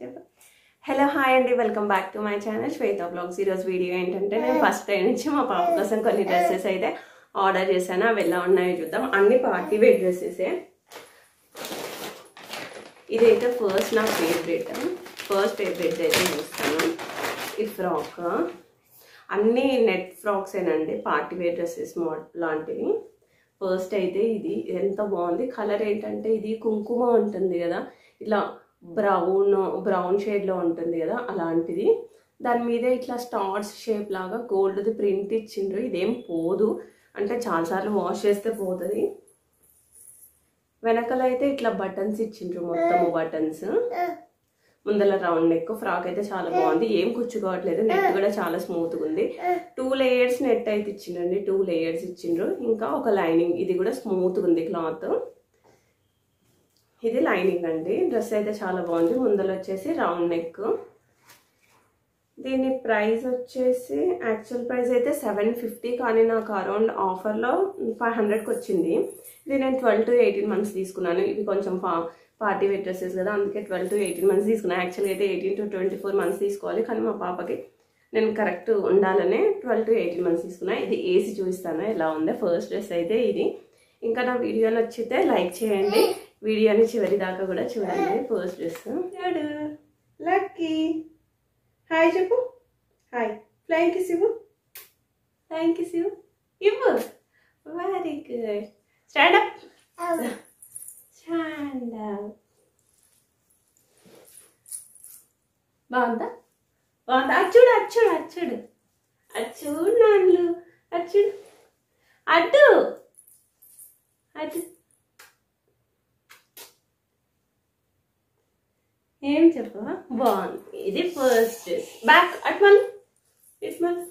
చెప్పు hello hi అండి welcome back to my channel Shweta blogs ఈరోజు వీడియో ఏంటంటే నేను ఫస్ట్ టైం నుంచి మా పాప కోసం కొన్ని డ్రెస్సెస్ అయితే ఆర్డర్ చేశాను అవి ఎలా ఉన్నాయో చూద్దాం అన్ని పార్టీ వేర్ డ్రెస్సెసే ఇదైతే ఫస్ట్ నా ఫేవరెట్ ఫస్ట్ ఫేవరెట్ అయితే చూస్తాను ఈ ఫ్రాక్ అన్ని నెట్ ఫ్రాక్స్ ఏనండి పార్టీ వేర్ డ్రెస్సెస్ మో లాంటివి ఫస్ట్ అయితే ఇది ఎంత బాగుంది కలర్ ఏంటంటే ఇది కుంకుమ ఉంటుంది కదా ఇట్లా బ్రౌన్ బ్రౌన్ షేడ్లో ఉంటుంది కదా అలాంటిది దాని మీద ఇట్లా స్టార్స్ షేప్ లాగా గోల్డ్ది ప్రింట్ ఇచ్చిండ్రు ఇదేం పోదు అంటే చాలాసార్లు వాష్ చేస్తే పోతుంది వెనకాల అయితే ఇట్లా బటన్స్ ఇచ్చిండ్రు మొత్తం బటన్స్ ముందల రౌండ్ నెక్ ఫ్రాక్ అయితే చాలా బాగుంది ఏం కుచ్చుకోవట్లేదు నెట్ కూడా చాలా స్మూత్గా ఉంది టూ లేయర్స్ నెట్ అయితే ఇచ్చిండ్రండి టూ లేయర్స్ ఇచ్చిండ్రు ఇంకా ఒక లైనింగ్ ఇది కూడా స్మూత్గా ఉంది క్లాత్ ఇది లైనింగ్ అండి డ్రెస్ అయితే చాలా బాగుంది ముందర వచ్చేసి రౌండ్ నెక్ దీని ప్రైస్ వచ్చేసి యాక్చువల్ ప్రైస్ అయితే సెవెన్ ఫిఫ్టీ కానీ నాకు అరౌండ్ ఆఫర్లో ఫైవ్ హండ్రెడ్కి వచ్చింది ఇది నేను ట్వెల్వ్ టు ఎయిటీన్ మంత్స్ తీసుకున్నాను ఇది కొంచెం పా పార్టీ వేర్ డ్రెస్సెస్ కదా అందుకే ట్వెల్వ్ టు ఎయిటీన్ మంత్స్ తీసుకున్నాను యాక్చువల్గా అయితే eighteen to twenty four months తీసుకోవాలి కానీ మా పాపకి నేను కరెక్ట్ ఉండాలనే ట్వెల్వ్ టు ఎయిటీన్ మంత్స్ తీసుకున్నా ఇది ఏసి చూపిస్తాను ఎలా ఉందో ఫస్ట్ డ్రెస్ అయితే ఇది ఇంకా నా వీడియో నచ్చితే లైక్ చేయండి వీడియోని చివరి దాకా కూడా చూడండి ఫస్ట్ డ్రెస్ చూడు లక్కీ హాయ్ చెప్పు హాయ్ ఫ్లైంగ్ కిస్ ఇవ్వు ఫ్లైంగ్ కిస్ ఇవ్వు ఇవ్వు very good stand up stand up బాగుందా బాగుందా అచ్చుడు అచ్చుడు అచ్చుడు అచ్చుడు నాన్లు అచ్చుడు అడ్డు అడ్డు ఏం చెప్పవా బాగుంది ఇది ఫస్ట్ బ్యాక్ అట్ మళ్ళీ ఇట్ మళ్ళీ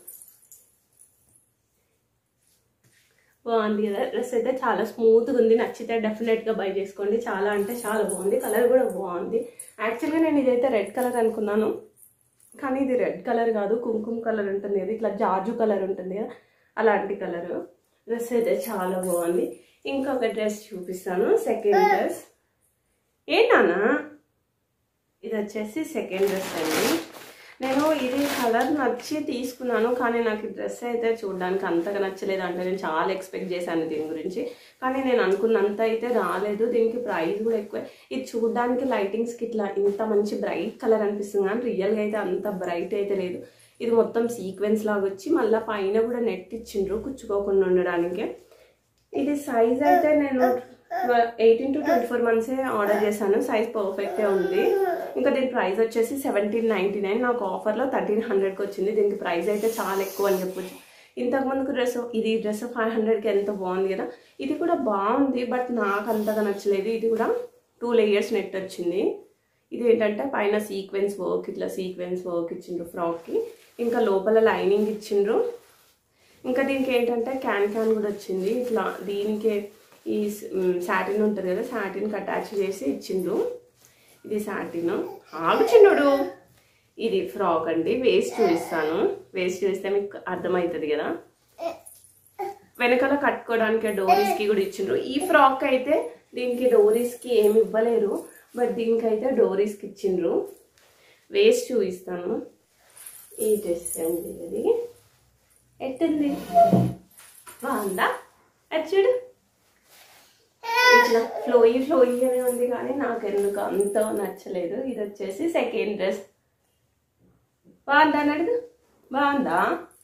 బాగుంది కదా డ్రెస్ అయితే చాలా స్మూత్గా ఉంది నచ్చితే డెఫినెట్గా బై చేసుకోండి చాలా అంటే చాలా బాగుంది కలర్ కూడా బాగుంది యాక్చువల్గా నేను ఇదైతే రెడ్ కలర్ అనుకున్నాను కానీ ఇది రెడ్ కలర్ కాదు కుంకుమ కలర్ ఉంటుంది కదా ఇట్లా జాజు కలర్ ఉంటుంది కదా అలాంటి కలర్ డ్రెస్ అయితే చాలా బాగుంది ఇంకొక డ్రెస్ చూపిస్తాను సెకండ్ డ్రెస్ ఏంటన్నా ఇది వచ్చేసి సెకండ్ డ్రెస్ అండి నేను ఇది కలర్ నచ్చి తీసుకున్నాను కానీ నాకు ఈ డ్రెస్ అయితే చూడడానికి అంతగా నచ్చలేదు అంటే నేను చాలా ఎక్స్పెక్ట్ చేశాను దీని గురించి కానీ నేను అనుకున్నంత అయితే రాలేదు దీనికి ప్రైస్ కూడా ఎక్కువ ఇది చూడడానికి లైటింగ్స్కి ఇట్లా ఇంత మంచి బ్రైట్ కలర్ అనిపిస్తుంది కానీ రియల్గా అయితే అంత బ్రైట్ అయితే లేదు ఇది మొత్తం సీక్వెన్స్ లాగా వచ్చి మళ్ళీ పైన కూడా నెట్ ఇచ్చిండ్రు కుచ్చుకోకుండా ఉండడానికి ఇది సైజ్ అయితే నేను ఎయిటీన్ టు ట్వంటీ ఫోర్ మంత్సే ఆర్డర్ చేశాను సైజ్ పర్ఫెక్టే ఉంది ఇంకా దీని ప్రైస్ వచ్చేసి సెవెంటీన్ నైంటీ నైన్ నాకు ఆఫర్లో థర్టీన్ హండ్రెడ్కి వచ్చింది దీనికి ప్రైస్ అయితే చాలా ఎక్కువ అని చెప్పొచ్చు ఇంతకుముందుకు డ్రెస్ ఇది డ్రెస్ ఫైవ్ హండ్రెడ్కి ఎంత బాగుంది కదా ఇది కూడా బాగుంది బట్ నాకు అంతగా నచ్చలేదు ఇది కూడా టూ లేయర్స్ నెట్ వచ్చింది ఇది ఏంటంటే పైన సీక్వెన్స్ వర్క్ ఇట్లా సీక్వెన్స్ వర్క్ ఇచ్చిండ్రు ఫ్రాక్కి ఇంకా లోపల లైనింగ్ ఇచ్చిండ్రు ఇంకా దీనికి ఏంటంటే క్యాన్ క్యాన్ కూడా వచ్చింది ఇట్లా దీనికి ఈ సాటిన్ ఉంటుంది కదా సాటిన్కి అటాచ్ చేసి ఇచ్చిండ్రు ఇది సాటిన్ ఆగుచిన్నుడు ఇది ఫ్రాక్ అండి వేస్ట్ చూపిస్తాను వేస్ట్ చూపిస్తే మీకు అర్థమవుతుంది కదా వెనకాల కట్టుకోవడానికి డోరీస్కి కూడా ఇచ్చిండ్రు ఈ ఫ్రాక్ అయితే దీనికి డోరీస్కి ఏమి ఇవ్వలేరు బట్ దీనికైతే డోరీస్కి ఇచ్చిండ్రు వేస్ట్ చూపిస్తాను ఈ డ్రెస్ అండి ఇది ఎట్టుంది బాగుందా అది చూడు ఇట్లా ఫ్లోయి ఫ్లోయి అని ఉంది కానీ నాకు ఎందుకు అంత నచ్చలేదు ఇది వచ్చేసి సెకండ్ డ్రెస్ బాగుందా అని అడుగు బాగుందా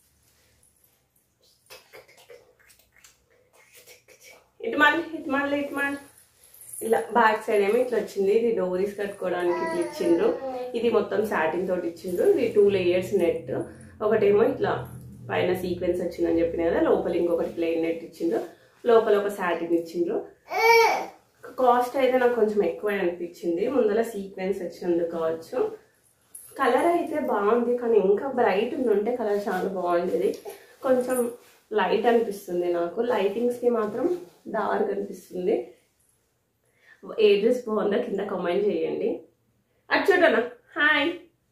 ఇటు మళ్ళీ ఇటు మళ్ళీ ఇటు మళ్ళీ ఇలా బ్యాక్ సైడ్ ఏమో ఇట్లా వచ్చింది ఇది డోరీస్ కట్టుకోవడానికి ఇట్లా ఇచ్చిండ్రు ఇది మొత్తం సాటిన్ తోటి ఇచ్చిండ్రు ఇది టూ లేయర్స్ నెట్ ఒకటేమో ఇట్లా పైన సీక్వెన్స్ వచ్చిందని చెప్పిన కదా లోపల ఇంకొకటి ప్లెయిన్ నెట్ ఇచ్చిండ్రు లోపల ఒక సాటిన్ ఇచ్చిండ్రు కాస్ట్ అయితే నాకు కొంచెం ఎక్కువ అనిపించింది ముందర సీక్వెన్స్ వచ్చినందుకు కావచ్చు కలర్ అయితే బాగుంది కానీ ఇంకా బ్రైట్ ఉంటే కలర్ చాలా బాగుండేది కొంచెం లైట్ అనిపిస్తుంది నాకు లైటింగ్స్కి మాత్రం డార్క్ అనిపిస్తుంది ఏ డ్రెస్ బాగుందో కింద కామెంట్ చేయండి అది చూడనా హాయ్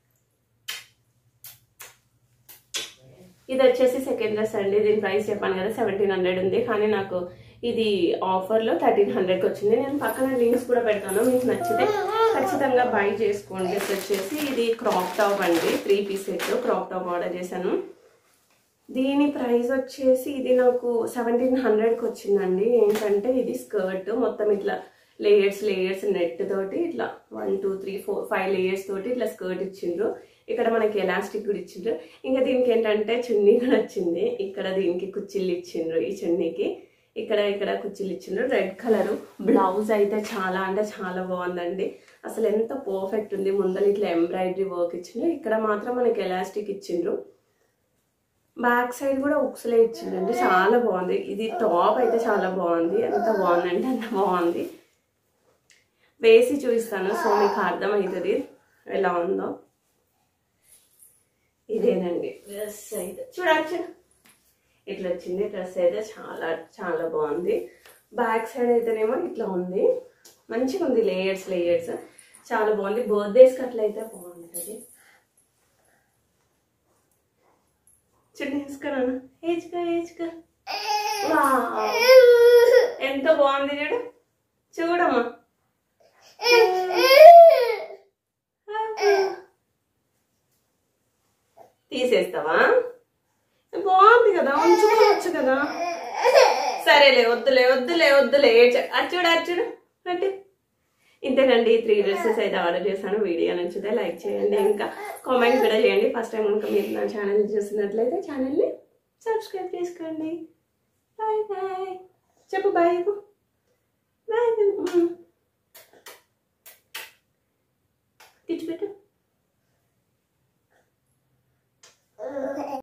ఇది వచ్చేసి సెకండ్ డ్రెస్ అండి దీని ప్రైస్ చెప్పాను కదా సెవెంటీన్ హండ్రెడ్ ఉంది కానీ నాకు ఇది ఆఫర్లో థర్టీన్ హండ్రెడ్కి వచ్చింది నేను పక్కన లింక్స్ కూడా పెడతాను మీకు నచ్చితే ఖచ్చితంగా బై చేసుకోండి ఇది వచ్చేసి ఇది క్రాప్ టాప్ అండి three piece set crop top order చేశాను దీని ప్రైస్ వచ్చేసి ఇది నాకు సెవెంటీన్ హండ్రెడ్కి వచ్చిందండి ఏంటంటే ఇది స్కర్ట్ మొత్తం ఇట్లా లేయర్స్ లేయర్స్ నెట్ తోటి ఇట్లా one two three four five layers తోటి ఇట్లా స్కర్ట్ ఇచ్చిండ్రు ఇక్కడ మనకి ఎలాస్టిక్ కూడా ఇచ్చిండ్రు ఇంకా దీనికి ఏంటంటే చున్నీ కూడా వచ్చింది ఇక్కడ దీనికి కుచ్చిళ్ళు ఇచ్చిండ్రు ఈ చున్నీకి ఇక్కడ ఇక్కడ కుచ్చిళ్ళు ఇచ్చిండ్రు రెడ్ కలర్ బ్లౌజ్ అయితే చాలా అంటే చాలా బాగుందండి అసలు ఎంత పర్ఫెక్ట్ ఉంది ముందర ఇట్లా ఎంబ్రాయిడరీ వర్క్ ఇచ్చిండ్రు ఇక్కడ మాత్రం మనకి ఎలాస్టిక్ ఇచ్చిండ్రు బ్యాక్ సైడ్ కూడా ఉక్స్లే ఇచ్చిందండి చాలా బాగుంది ఇది టాప్ అయితే చాలా బాగుంది ఎంత బాగుందంటే అంత బాగుంది వేసి చూపిస్తాను సో మీకు అర్థమవుతుంది ఎలా ఉందో ఇదేనండి డ్రెస్ అయితే చూడచ్చు ఇట్లా వచ్చింది డ్రెస్ అయితే చాలా చాలా బాగుంది బ్యాక్ సైడ్ అయితేనేమో ఇట్లా ఉంది మంచిగా ఉంది లేయర్స్ లేయర్స్ చాలా బాగుంది బర్త్డేస్కి అట్లా అయితే బాగుంటుంది చుట్టూ వేసుకున్నాను ఏజ్గా ఏజ్గా ఎంత బాగుంది చూడు చూడమ్మా తీసేస్తావా బాగుంది కదా ఉంచుకోవచ్చు కదా సరేలే వద్దులే వద్దులే వద్దులే ఏడ్చ- అది చూడు అది చూడు అంటే ఇంతేనండి త్రీ డ్రెస్సెస్ అయితే ఆర్డర్ చేశాను వీడియో నచ్చితే లైక్ చేయండి ఇంకా కామెంట్ కూడా చేయండి ఫస్ట్ టైం కనుక మీరు నా ఛానల్ చూస్తున్నట్లయితే ఛానల్ని సబ్స్క్రైబ్ చేసుకోండి బాయ్ బాయ్ చెప్పు బాయ్ బాయ్ తెచ్చిపెట్టు